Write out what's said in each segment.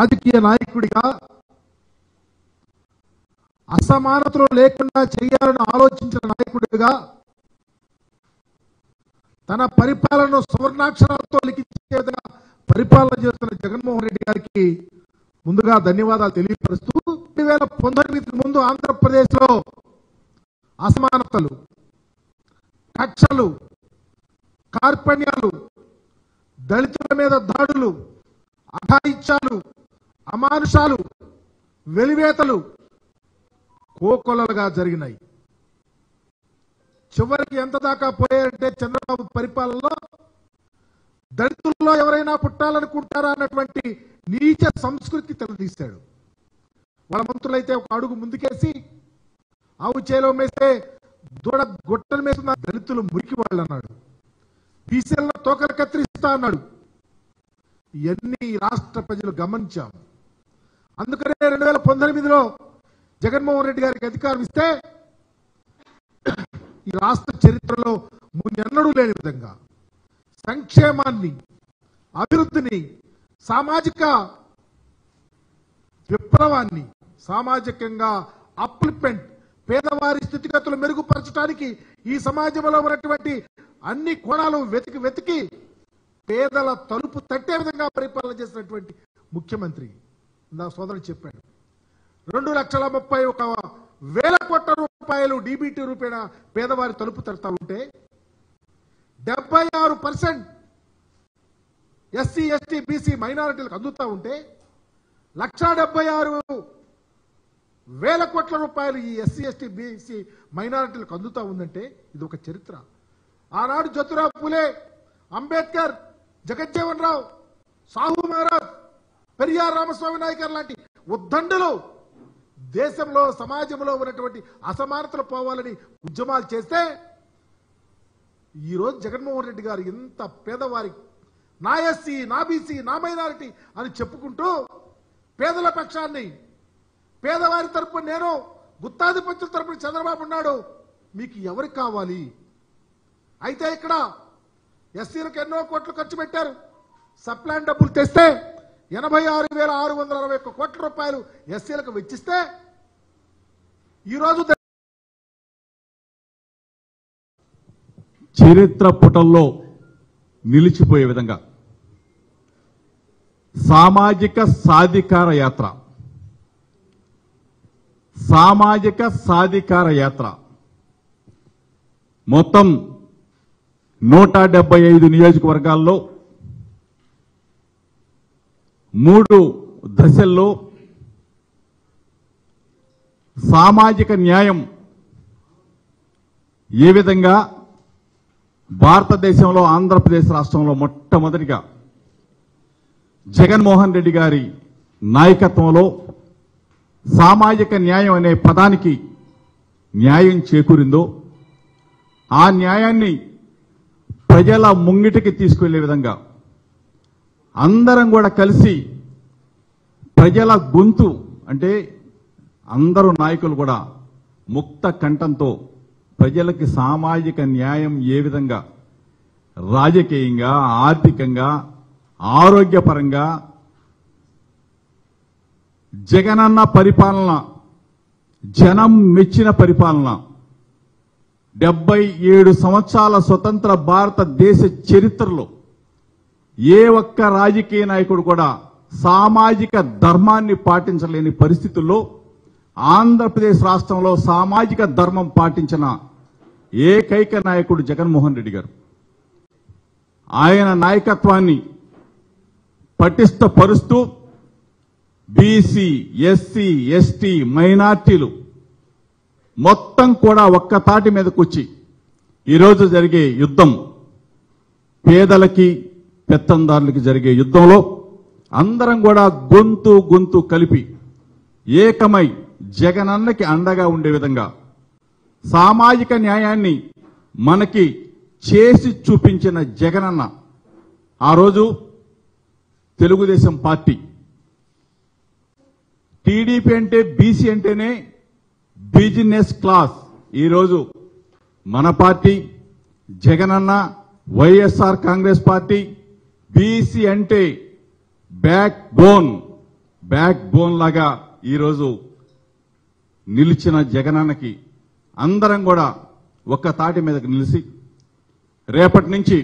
రాజకీయ నాయకుడిగా అసమానతలు లేకుండా చేయాలని ఆలోచించిన నాయకుడిగా తన పరిపాలనను సువర్ణాక్షరాలతో లిఖించే విధంగా పరిపాలన చేస్తున్న జగన్మోహన్ రెడ్డి గారికి ముందుగా ధన్యవాదాలు తెలియపరుస్తూ రెండు వేల పంతొమ్మిది ముందు ఆంధ్రప్రదేశ్ లో అసమానతలు కక్షలు కార్పణ్యాలు దళితుల మీద దాడులు అఘాయిత్యాలు అమానుషాలు వెలివేతలు కోకొలలుగా జరిగినాయి చివరికి ఎంత దాకా పోయారంటే చంద్రబాబు పరిపాలనలో దళితుల్లో ఎవరైనా పుట్టాలనుకుంటారా అన్నటువంటి నీచ సంస్కృతి తెలదీశాడు వాళ్ళ మంత్రులైతే ఒక అడుగు ముందుకేసి ఆవు చేలో మేస్తే దూడ గొట్టలు మేస్తున్న దళితులు మురికి వాళ్ళు అన్నాడు బీసీలను తోకలు కత్తిరిస్తా అన్నాడు ఇవన్నీ ఈ రాష్ట్ర ప్రజలు గమనించాం అందుకనే రెండు వేల పంతొమ్మిదిలో జగన్మోహన్ రెడ్డి గారికి అధికారం ఇస్తే ఈ రాష్ట్ర చరిత్రలో మున్నెన్నడూ లేని విధంగా సంక్షేమాన్ని అభివృద్ధిని సామాజిక విప్లవాన్ని సామాజికంగా అప్లిప్మెంట్ పేదవారి స్థితిగతులు మెరుగుపరచడానికి ఈ సమాజంలో ఉన్నటువంటి అన్ని కోణాలు వెతికి వెతికి పేదల తలుపు తట్టే విధంగా పరిపాలన చేసినటువంటి ముఖ్యమంత్రి నా సోదరుడు చెప్పాడు రెండు లక్షల ముప్పై ఒక వేల కోట్ల రూపాయలు డీబీటీ రూపేణ పేదవారి తలుపు తడతా ఉంటే డెబ్బై ఆరు పర్సెంట్ ఎస్సీ ఎస్టీ బీసీ మైనారిటీలకు అందుతా ఉంటే లక్షా డెబ్బై ఆరు వేల కోట్ల రూపాయలు ఈ ఎస్సీ ఎస్టీ బీసీ మైనారిటీలకు అందుతా ఉందంటే ఇది ఒక చరిత్ర ఆనాడు జ్యోతిరావు పూలే అంబేద్కర్ జగజ్జీవన్ రావు సాహు మహారాజ్ పెరియార్ రామస్వామి నాయకర్ లాంటి ఉద్దండులు దేశంలో సమాజంలో ఉన్నటువంటి అసమానతలు పోవాలని ఉద్యమాలు చేస్తే ఈరోజు జగన్మోహన్ రెడ్డి గారు ఇంత పేదవారి నా ఎస్సీ నా బీసీ నా మైనారిటీ అని చెప్పుకుంటూ పేదల పక్షాన్ని పేదవారి తరపున నేను గుత్తాధిపత్యుల తరపున చంద్రబాబు ఉన్నాడు మీకు ఎవరు కావాలి అయితే ఇక్కడ ఎస్సీలకు ఎన్నో కోట్లు ఖర్చు పెట్టారు సప్లాన్ డబ్బులు తెస్తే ఎనభై ఆరు వేల ఆరు వందల అరవై ఒక్క కోట్ల రూపాయలు ఎస్సీలకు వెచ్చిస్తే ఈరోజు ద- చరిత్ర పుటల్లో నిలిచిపోయే విధంగా సామాజిక సాధికార యాత్ర సామాజిక సాధికార యాత్ర మొత్తం నూట డెబ్బై ఐదు నియోజకవర్గాల్లో మూడు దశల్లో సామాజిక న్యాయం ఏ విధంగా భారతదేశంలో ఆంధ్రప్రదేశ్ రాష్ట్రంలో మొట్టమొదటిగా జగన్మోహన్ రెడ్డి గారి నాయకత్వంలో సామాజిక న్యాయం అనే పదానికి న్యాయం చేకూరిందో ఆ న్యాయాన్ని ప్రజల ముంగిటికి తీసుకెళ్లే విధంగా అందరం కూడా కలిసి ప్రజల గొంతు అంటే అందరూ నాయకులు కూడా ముక్త కంఠంతో ప్రజలకి సామాజిక న్యాయం ఏ విధంగా రాజకీయంగా ఆర్థికంగా ఆరోగ్యపరంగా జగనన్న పరిపాలన జనం మెచ్చిన పరిపాలన డెబ్బై ఏడు సంవత్సరాల స్వతంత్ర భారతదేశ చరిత్రలో ఏ ఒక్క రాజకీయ నాయకుడు కూడా సామాజిక ధర్మాన్ని పాటించలేని పరిస్థితుల్లో ఆంధ్రప్రదేశ్ రాష్ట్రంలో సామాజిక ధర్మం పాటించిన ఏకైక నాయకుడు జగన్మోహన్ రెడ్డి గారు ఆయన నాయకత్వాన్ని పటిష్టపరుస్తూ బీసీ ఎస్సీ ఎస్టీ మైనార్టీలు మొత్తం కూడా ఒక్క తాటి మీదకు వచ్చి ఈరోజు జరిగే యుద్ధం పేదలకి పెత్తందారులకి జరిగే యుద్ధంలో అందరం కూడా గొంతు గొంతు కలిపి ఏకమై జగనన్నకి అండగా ఉండే విధంగా సామాజిక న్యాయాన్ని మనకి చేసి చూపించిన జగనన్న ఆ రోజు తెలుగుదేశం పార్టీ టీడీపీ అంటే బీసీ అంటేనే బిజినెస్ క్లాస్ ఈరోజు మన party Jagananna YSR Congress party BC అంటే బ్యాక్ బోన్ బ్యాక్ బోన్ లాగా ఈరోజు నిలిచిన జగనన్నకి అందరం కూడా ఒక్క తాటి మీదకి నిలిచి రేపటి నుంచి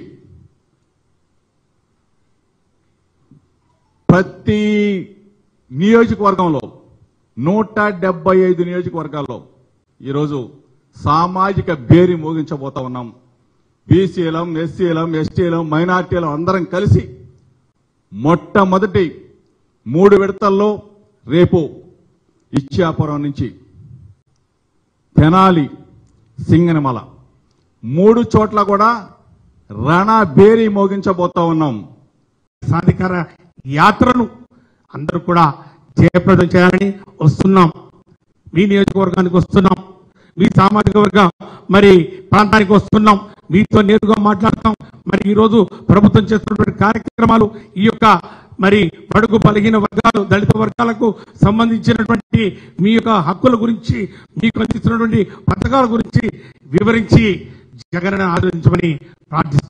ప్రతి నియోజకవర్గంలో నూట డెబ్బై ఐదు నియోజకవర్గాల్లో ఈరోజు సామాజిక బేరి మోగించబోతా ఉన్నాం బీసీలం ఎస్సీలం ఎస్టీలం మైనార్టీలం అందరం కలిసి మొట్టమొదటి మూడు విడతల్లో రేపు ఇచ్చాపురం నుంచి తెనాలి సింగనమల మూడు చోట్ల కూడా రణా బేరీ మోగించబోతా ఉన్నాం సాధికార యాత్రను అందరూ కూడా జయప్రదం చేయాలని వస్తున్నాం మీ నియోజకవర్గానికి వస్తున్నాం మీ సామాజిక వర్గ మరి ప్రాంతానికి వస్తున్నాం మీతో నేరుగా మాట్లాడతాం మరి ఈ రోజు ప్రభుత్వం చేస్తున్నటువంటి కార్యక్రమాలు ఈ యొక్క మరి బడుగు బలహీన వర్గాలు దళిత వర్గాలకు సంబంధించినటువంటి మీ యొక్క హక్కుల గురించి మీకు అందిస్తున్నటువంటి పథకాల గురించి వివరించి జగన్ ఆదరించమని ప్రార్థిస్తున్నాం